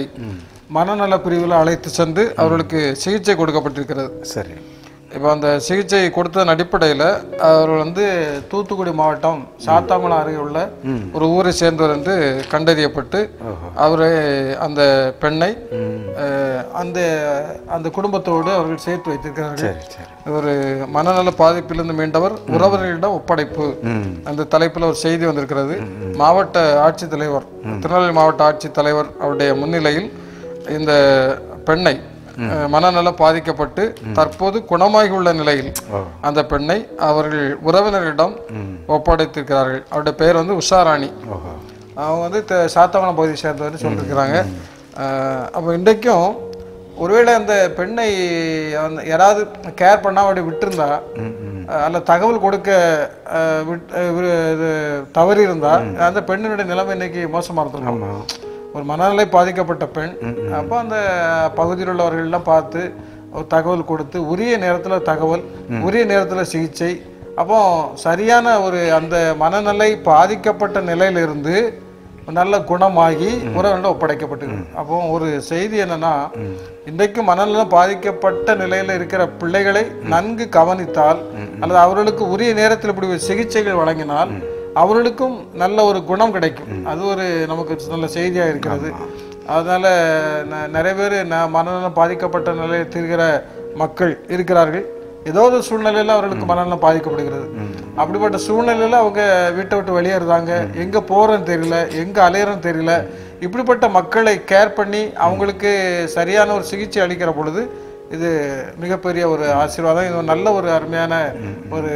மனநல பிரிவில் அழைத்து சென்று அவர்களுக்கு சிகிச்சை கொடுக்கப்பட்டிருக்கிறது சரி இப்போ அந்த சிகிச்சை கொடுத்ததன் அடிப்படையில் அவர் வந்து தூத்துக்குடி மாவட்டம் சாத்தாங்குளம் அருகே உள்ள ஒரு ஊரை சேர்ந்தவர் என்று கண்டறியப்பட்டு அவரை அந்த பெண்ணை அஹ், அந்த அந்த குடும்பத்தோடு அவர்கள் சேர்த்து வைத்திருக்கிறார்கள் சரி சரி ஒரு மனநல பாதிப்பிலிருந்து மீண்டவர் உறவினர்களிடம் ஒப்படைப்பு ம் அந்த தலைப்பில் ஒரு செய்தி வந்திருக்கிறது மாவட்ட ஆட்சித்தலைவர் திருநெல்வேலி மாவட்ட ஆட்சித்தலைவர் அவருடைய முன்னிலையில் இந்த பெண்ணை அஹ், மனநலம் பாதிக்கப்பட்டு தற்போது குணமாகி உள்ள நிலையில் ஓ அந்த பெண்ணை அவர்கள் உறவினர்களிடம் ஒப்படைத்திருக்கிறார்கள் அவருடைய பெயர் வந்து உஷாராணி ஓஹோ அவங்க வந்து த- சாத்தவனம் பகுதியை சேர்ந்தவர் சொல்லியிருக்கிறாங்க அஹ், அப்போ இன்றைக்கும் ஒருவேளை அந்த பெண்ணை அந்த யாராவது கேர் பண்ணாம அப்படி விட்டிருந்தா அஹ், அல்ல தகவல் கொடுக்க அஹ், விட்- அஹ், விரு- இது தவறி இருந்தா அந்த பெண்ணினுடைய நிலைமை இன்னைக்கு மோசமாக இருந்திருக்கும் ஆமாம் ஒரு மனநிலை பாதிக்கப்பட்ட பெண் அப்போ அந்த பகுதியில் உள்ளவர்கள்லாம் பார்த்து ஒரு தகவல் கொடுத்து உரிய நேரத்தில் தகவல் உரிய நேரத்தில் சிகிச்சை அப்போ சரியான ஒரு அந்த மனநிலை பாதிக்கப்பட்ட நிலையிலிருந்து நல்ல குணமாகி உறவிடம் ஒப்படைக்கப்பட்டது அப்போ ஒரு செய்தி என்னன்னா இன்றைக்கு மனநலம் பாதிக்கப்பட்ட நிலையில் இருக்கிற பிள்ளைகளை நன்கு கவனித்தால் அல்லது அவர்களுக்கு உரிய நேரத்தில் இப்படி ஒரு சிகிச்சைகள் வழங்கினால் அவர்களுக்கும் நல்ல ஒரு குணம் கிடைக்கும் அது ஒரு நமக்கு நல்ல செய்தியாக இருக்கிறது அதனால ந- நிறைய பேர் ந- மனநலம் பாதிக்கப்பட்ட நிலையில் தீர்கிற மக்கள் இருக்கிறார்கள் ஏதோ ஒரு சூழ்நிலையில அவர்களுக்கு மனநலம் பாதிக்கப்படுகிறது அப்படிப்பட்ட சூழ்நிலையில அவங்க வீட்டை விட்டு வெளியேறுதாங்க எங்க போறேன்னு தெரியல எங்க அலையறன்னு தெரியல இப்படிப்பட்ட மக்களை கேர் பண்ணி அவங்களுக்கு சரியான ஒரு சிகிச்சை அளிக்கிற பொழுது இது மிகப்பெரிய ஒரு ஆசீர்வாதம் இது ஒரு நல்ல ஒரு அருமையான ஒரு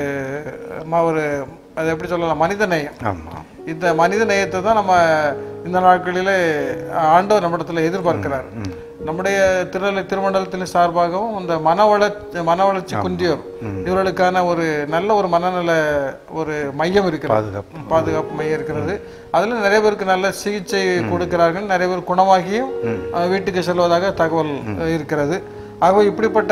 ம- ஒரு அது எப்படி சொல்லலாம் மனித நேயம் ஆமாம் இந்த மனித நேயத்தை தான் நம்ம இந்த நாட்களிலே ஆண்டவர் நம்மிடத்துல எதிர்பார்க்கிறார் நம்முடைய திருநெல்வேலி திருமண்டலத்தின் சார்பாகவும் இந்த மன வளர்ச்சி மன வளர்ச்சி குன்றியோர் இவர்களுக்கான ஒரு நல்ல ஒரு மனநல ஒரு மையம் இருக்கிறது பாதுகாப்பு பாதுகாப்பு மையம் இருக்கிறது அதுல நிறைய பேருக்கு நல்ல சிகிச்சை கொடுக்கிறார்கள் நிறைய பேர் குணமாகியும் அஹ், வீட்டுக்கு செல்வதாக தகவல் அஹ், இருக்கிறது ஆகவே இப்படிப்பட்ட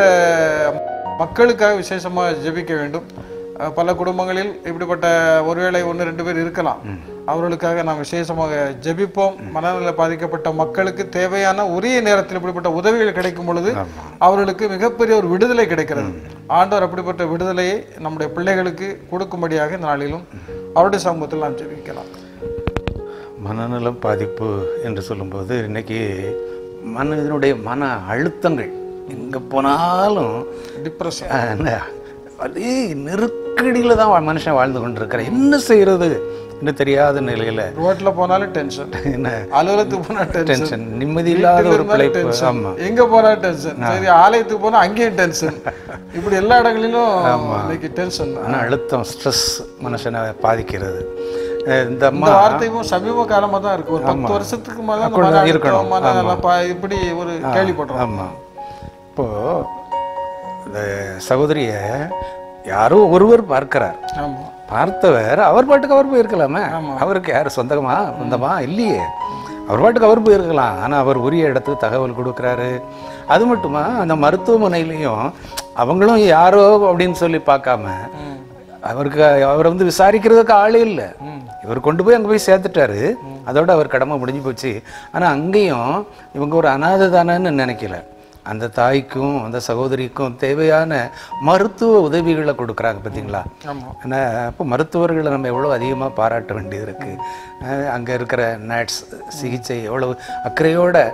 மக்களுக்காக விசேஷமா ஜெபிக்க வேண்டும் அஹ், பல குடும்பங்களில் இப்படிப்பட்ட ஒருவேளை ஒன்று ரெண்டு பேர் இருக்கலாம் அவர்களுக்காக நாம் விசேஷமாக ஜெபிப்போம் மனநல பாதிக்கப்பட்ட மக்களுக்கு தேவையான உரிய நேரத்தில் இப்படிப்பட்ட உதவிகள் கிடைக்கும் பொழுது அவர்களுக்கு மிகப்பெரிய ஒரு விடுதலை கிடைக்கிறது ஆண்டவர் அப்படிப்பட்ட விடுதலையை நம்முடைய பிள்ளைகளுக்கு கொடுக்கும்படியாக இந்த நாளிலும் அவருடைய சமூகத்தில் நாம் ஜெபிக்கலாம் மனநலம் பாதிப்பு என்று சொல்லும்போது இன்னைக்கு மனதினுடைய மன அழுத்தங்கள் எங்கே போனாலும் டிப்ரெஷன் ஆஹ், என்ன, அதே நெருக்கடியில் தான் வா- மனுஷன் வாழ்ந்து கொண்டிருக்கிறான் என்ன செய்யறது இன்னும் தெரியாத நிலையில ரோட்ல போனாலும் டென்ஷன் என்ன அலுவலகத்துக்கு போனா டென்ஷன் டென்ஷன் நிம்மதி இல்லாத ஒரு பிழைப்பு ஆமா எங்க போனா டென்ஷன் சரி ஆலயத்துக்கு போனா அங்கேயும் டென்ஷன் இப்படி எல்லா இடங்களிலும் இன்னைக்கு டென்ஷன் தான் மன அழுத்தம் ஸ்ட்ரெஸ் மனுஷனை பாதிக்கிறது அஹ் இந்த இந்த அம்மா வார்த்தையும் சமீப காலமா தான் இருக்கு ஒரு பத்து வருஷத்துக்கு மேல அந்த கூட மன அழுத்தம், இருக்கணும். மன நலம் பா- இப்படி ஒரு கேள்விப்படுறோம் ஆமா இப்போ இந்த சகோதரிய யாரோ ஒருவர் பார்க்கிறார் ஆமா பார்த்தவர் அவர் பாட்டுக்கு அவர் போயிருக்கலாமே அவருக்கு யார் சொந்தமா சொந்தமா இல்லையே அவர் பாட்டுக்கு அவர் போயிருக்கலாம் ஆனால் அவர் உரிய இடத்துக்கு தகவல் கொடுக்குறாரு அது மட்டுமா அந்த மருத்துவமனையிலையும் அவங்களும் யாரோ அப்படின்னு சொல்லி பார்க்காம அவருக்கு அவரை வந்து விசாரிக்கிறதுக்கு ஆளே இல்லை இவர் கொண்டு போய் அங்கே போய் சேர்த்துட்டாரு அதோட அவர் கடமை முடிஞ்சு போச்சு ஆனால் அங்கேயும் இவங்க ஒரு அனாதை தானேன்னு நினைக்கல அந்த தாய்க்கும் அந்த சகோதரிக்கும் தேவையான மருத்துவ உதவிகளை கொடுக்குறாங்க பார்த்தீங்களா ஆமா ஏன்னா அப்போ மருத்துவர்களை நம்ம எவ்வளோ அதிகமாக பாராட்ட வேண்டியது இருக்குது அங்கே இருக்கிற நர்ஸ் சிகிச்சை எவ்வளவு அக்கறையோட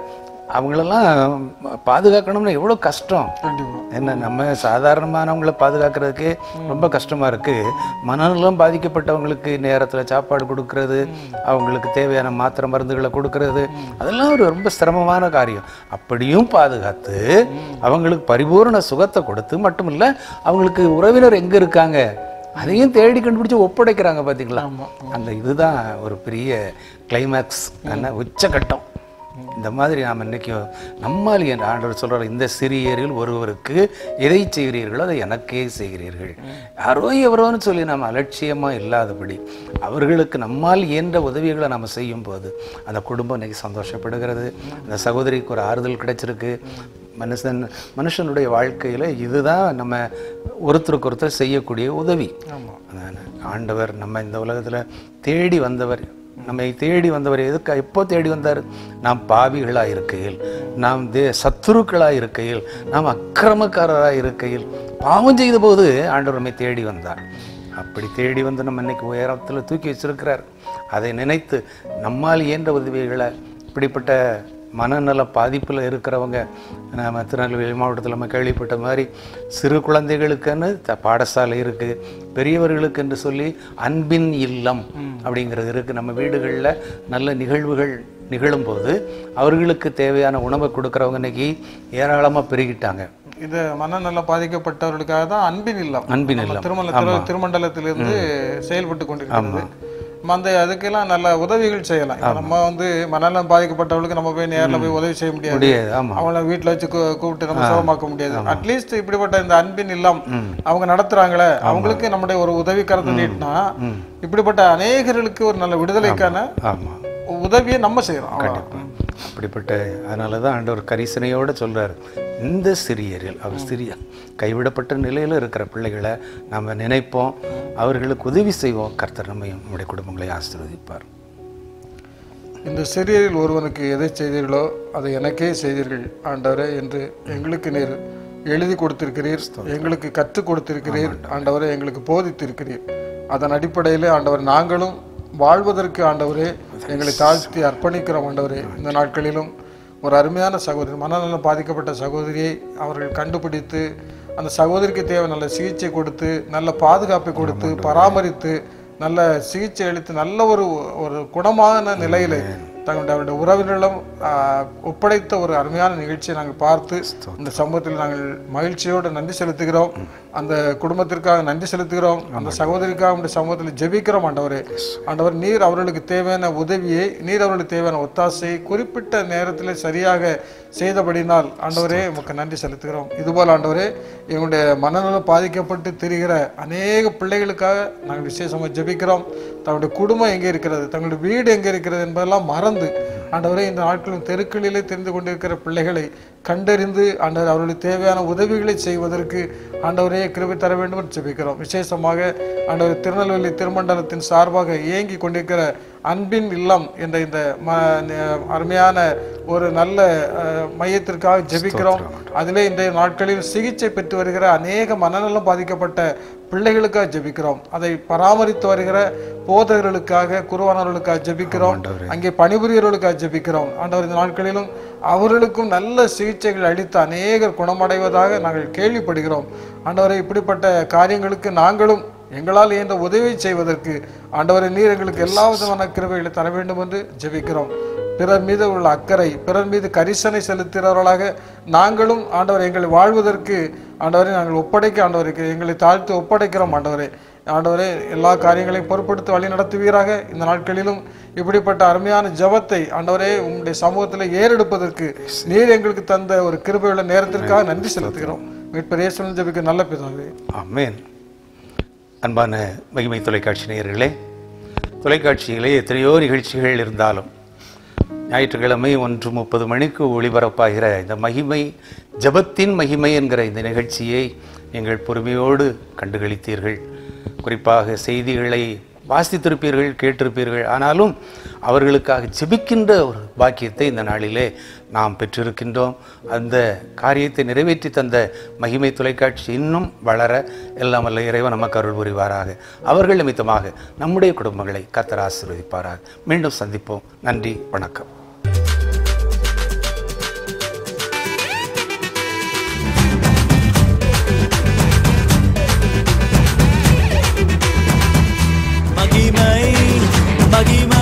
அவங்களெல்லாம் பாதுகாக்கணும்னா எவ்வளோ கஷ்டம் கண்டிப்பா என்ன நம்ம சாதாரணமானவங்களை பாதுகாக்கிறதுக்கு ரொம்ப கஷ்டமா இருக்கு மனநலம் பாதிக்கப்பட்டவங்களுக்கு நேரத்தில் சாப்பாடு கொடுக்கறது அவங்களுக்கு தேவையான மாத்திரை மருந்துகளை கொடுக்கறது அதெல்லாம் ஒரு ரொம்ப சிரமமான காரியம் அப்படியும் பாதுகாத்து அவங்களுக்கு பரிபூரண சுகத்தை கொடுத்து மட்டும் இல்ல அவங்களுக்கு உறவினர் எங்க இருக்காங்க அதையும் தேடி கண்டுபிடிச்சு ஒப்படைக்கிறாங்க பாத்தீங்களா ஆமா அந்த இதுதான் ஒரு பெரிய கிளைமேக்ஸ் உச்சகட்டம் இந்த மாதிரி நாம் இன்னைக்கு நம்மால் என் ஆண்டவர் சொல்றார் இந்த சிறியரில் ஒருவருக்கு எதை செய்கிறீர்களோ அதை எனக்கே செய்கிறீர்கள் யாரோ எவரோன்னு சொல்லி நாம் அலட்சியமா இல்லாதபடி அவர்களுக்கு நம்மால் இயன்ற உதவிகளை நம்ம செய்யும் போது அந்த குடும்பம் இன்னைக்கு சந்தோஷப்படுகிறது அந்த சகோதரிக்கு ஒரு ஆறுதல் கிடைச்சிருக்கு மனுஷன் மனுஷனுடைய வாழ்க்கையில இதுதான் நம்ம ஒருத்தருக்கு ஒருத்தர் செய்யக்கூடிய உதவி ஆமா அதான ஆண்டவர் நம்ம இந்த உலகத்துல தேடி வந்தவர் நம்மை தேடி வந்தவர் எதுக்கு எப்போ தேடி வந்தார் நாம் பாவிகளாக இருக்கையில் நாம் தே சத்துருக்களாக இருக்கையில் நாம் அக்கிரமக்காரராக இருக்கையில் பாவம் செய்த போது ஆண்டவர் நம்மை தேடி வந்தார் அப்படி தேடி வந்து நம்ம இன்னைக்கு உயரத்தில் தூக்கி வச்சிருக்கிறார் அதை நினைத்து நம்மால் இயன்ற உதவிகளை இப்படிப்பட்ட மனநல பாதிப்பில் இருக்கிறவங்க நம்ம திருநெல்வேலி மாவட்டத்தில் நம்ம கேள்விப்பட்ட மாதிரி சிறு குழந்தைகளுக்குன்னு த பாடசாலை இருக்குது பெரியவர்களுக்கு என்று சொல்லி அன்பின் இல்லம் அப்படிங்கிறது இருக்குது நம்ம வீடுகளில் நல்ல நிகழ்வுகள் நிகழும்போது அவர்களுக்கு தேவையான உணவை கொடுக்குறவங்க இன்னைக்கு ஏராளமாக பெருகிட்டாங்க இது மனநலம் பாதிக்கப்பட்டவர்களுக்காக தான் அன்பின் இல்லம் அன்பின் நம்ம இல்லம் திருமல திரு- திருமண்டலத்திலிருந்து செயல்பட்டு கொண்டிருக்கிறது நம்ம அந்த அதுக்கெல்லாம் நல்ல உதவிகள் செய்யலாம் இப்ப நம்ம வந்து மனநலம் பாதிக்கப்பட்டவர்களுக்கு நம்ம போய் நேர்ல போய் உதவி செய்ய முடியாது முடியாது ஆமாம் அவங்கள வீட்ல வச்சு கூ- கூப்பிட்டு நம்ம சுகமாக்க முடியாது அட்லீஸ்ட் இப்படிப்பட்ட இந்த அன்பின் இல்லம் அவங்க நடத்துறாங்களே அவங்களுக்கு நம்முடைய ஒரு உதவி கரத்தை நீட்டினா இப்படிப்பட்ட அநேகர்களுக்கு ஒரு நல்ல விடுதலைக்கான ஆமாம் உதவியை நம்ம செய்யறோம் அவ்வளவுதான். அப்படிப்பட்ட அதனால தான் ஆண்டவர் கரிசனையோடு சொல்றார் இந்த சிறியரில் அவர் சிறிய கைவிடப்பட்ட நிலையில் இருக்கிற பிள்ளைகளை நாம் நினைப்போம் அவர்களுக்கு உதவி செய்வோம் கர்த்தர் நம்மையும் நம்முடைய குடும்பங்களை ஆசீர்வதிப்பார் இந்த சிறியரில் ஒருவனுக்கு எதை செய்தீர்களோ அதை எனக்கே செய்தீர்கள் ஆண்டவரே என்று எங்களுக்கு நீர் எழுதி கொடுத்திருக்கிறீர் எங்களுக்கு கற்றுக் கொடுத்திருக்கிறீர் ஆண்டவரே எங்களுக்கு போதித்திருக்கிறீர் அதன் அடிப்படையிலே ஆண்டவர் நாங்களும் வாழ்வதற்கு ஆண்டவரே எங்களை தாழ்த்தி அர்ப்பணிக்கிறோம் ஆண்டவரே இந்த நாட்களிலும் ஒரு அருமையான சகோதரி மனநலம் பாதிக்கப்பட்ட சகோதரியை அவர்கள் கண்டுபிடித்து அந்த சகோதரிக்கு தேவை நல்ல சிகிச்சை கொடுத்து நல்ல பாதுகாப்பை கொடுத்து பராமரித்து நல்ல சிகிச்சை அளித்து நல்ல ஒரு ஒரு குணமான நிலையில தங்களுடைய அவருடைய உறவினரிடம் ஆஹ், ஒப்படைத்த ஒரு அருமையான நிகழ்ச்சியை நாங்கள் பார்த்து இந்த சமூகத்தில் நாங்கள் மகிழ்ச்சியோடு நன்றி செலுத்துகிறோம் அந்த குடும்பத்திற்காக நன்றி செலுத்துகிறோம் அந்த சகோதரிக்காக நம்முடைய சமூகத்தில் ஜெபிக்கிறோம் ஆண்டவரே ஆண்டவர் நீர் அவர்களுக்கு தேவையான உதவியை நீர் அவர்களுக்கு தேவையான ஒத்தாசையை குறிப்பிட்ட நேரத்தில் சரியாக செய்தபடினால் ஆண்டவரே உமக்கு நன்றி செலுத்துகிறோம் இதுபோல் ஆண்டவரே எங்களுடைய மனநலம் பாதிக்கப்பட்டு திரிகிற அநேக பிள்ளைகளுக்காக நாங்கள் விசேஷமாக ஜெபிக்கிறோம் தங்களுடைய குடும்பம் எங்கே இருக்கிறது தங்களுடைய வீடு எங்கே இருக்கிறது என்பதெல்லாம் மறந்து ஆண்டவரே இந்த நாட்களில் தெருக்களிலே தெரிந்து கொண்டிருக்கிற பிள்ளைகளை கண்டறிந்து ஆண்டவர் அவர்களுக்கு தேவையான உதவிகளை செய்வதற்கு ஆண்டவரே கிருபை தர வேண்டும் என்று ஜெபிக்கிறோம் விசேஷமாக ஆண்டவர் திருநெல்வேலி திருமண்டலத்தின் சார்பாக இயங்கி கொண்டிருக்கிற அன்பின் இல்லம் என்ற இந்த ம ந- அருமையான ஒரு நல்ல அஹ், மையத்திற்காக ஜெபிக்கிறோம் அதிலே இன்றைய நாட்களில் சிகிச்சை பெற்று வருகிற அநேக மனநலம் பாதிக்கப்பட்ட பிள்ளைகளுக்காக ஜெபிக்கிறோம் அதை பராமரித்து வருகிற போதகர்களுக்காக குருவானவர்களுக்காக ஜெபிக்கிறோம் அங்கே பணிபுரியவர்களுக்காக ஜெபிக்கிறோம் ஆண்டவர் இந்த நாட்களிலும் அவர்களுக்கும் நல்ல சிகிச்சைகள் அளித்து அநேகர் குணமடைவதாக நாங்கள் கேள்விப்படுகிறோம் ஆண்டவரை இப்படிப்பட்ட காரியங்களுக்கு நாங்களும் எங்களால் இயன்ற உதவி செய்வதற்கு ஆண்டவரை நீர் எங்களுக்கு எல்லா விதமான கிருபைகளை தர வேண்டும் என்று ஜெபிக்கிறோம் பிறர் மீது உள்ள அக்கறை பிறர் மீது கரிசனை செலுத்துகிறவர்களாக நாங்களும் ஆண்டவர் எங்களை வாழ்வதற்கு ஆண்டவரை நாங்கள் ஒப்படைக்க ஆண்டவருக்கு எங்களை தாழ்த்து ஒப்படைக்கிறோம் ஆண்டவரே ஆண்டவரே எல்லா காரியங்களையும் பொறுப்படுத்தி வழி நடத்துவீராக இந்த நாட்களிலும் இப்படிப்பட்ட அருமையான ஜெபத்தை ஆண்டவரே உங்களுடைய சமூகத்தில் ஏறெடுப்பதற்கு நீர் எங்களுக்கு தந்த ஒரு கிருபையுள்ள நேரத்திற்காக நன்றி செலுத்துகிறோம் மீட்பர் இயேசுவின் ஜெபிக்க நல்ல பிதாவே ஆமென் அன்பான மகிமை தொலைக்காட்சி நேயர்களே தொலைக்காட்சியிலே எத்தனையோ நிகழ்ச்சிகள் இருந்தாலும் ஞாயிற்றுக்கிழமை ஒன்று முப்பது மணிக்கு ஒளிபரப்பாகிற இந்த மகிமை ஜபத்தின் மகிமை என்கிற இந்த நிகழ்ச்சியை நீங்கள் பொறுமையோடு கண்டுகளித்தீர்கள் குறிப்பாக செய்திகளை வாசித்திருப்பீர்கள் கேட்டிருப்பீர்கள் ஆனாலும் அவர்களுக்காக ஜெபிக்கின்ற ஒரு பாக்கியத்தை இந்த நாளிலே நாம் பெற்றிருக்கின்றோம் அந்த காரியத்தை நிறைவேற்றி தந்த மகிமை தொலைக்காட்சி இன்னும் வளர எல்லாம் வல்ல இறைவன் நமக்கு அருள் புரிவாராக அவர்கள் நிமித்தமாக நம்முடைய குடும்பங்களை கர்த்தர் ஆசீர்வதிப்பாராக மீண்டும் சந்திப்போம் நன்றி வணக்கம் மகிமை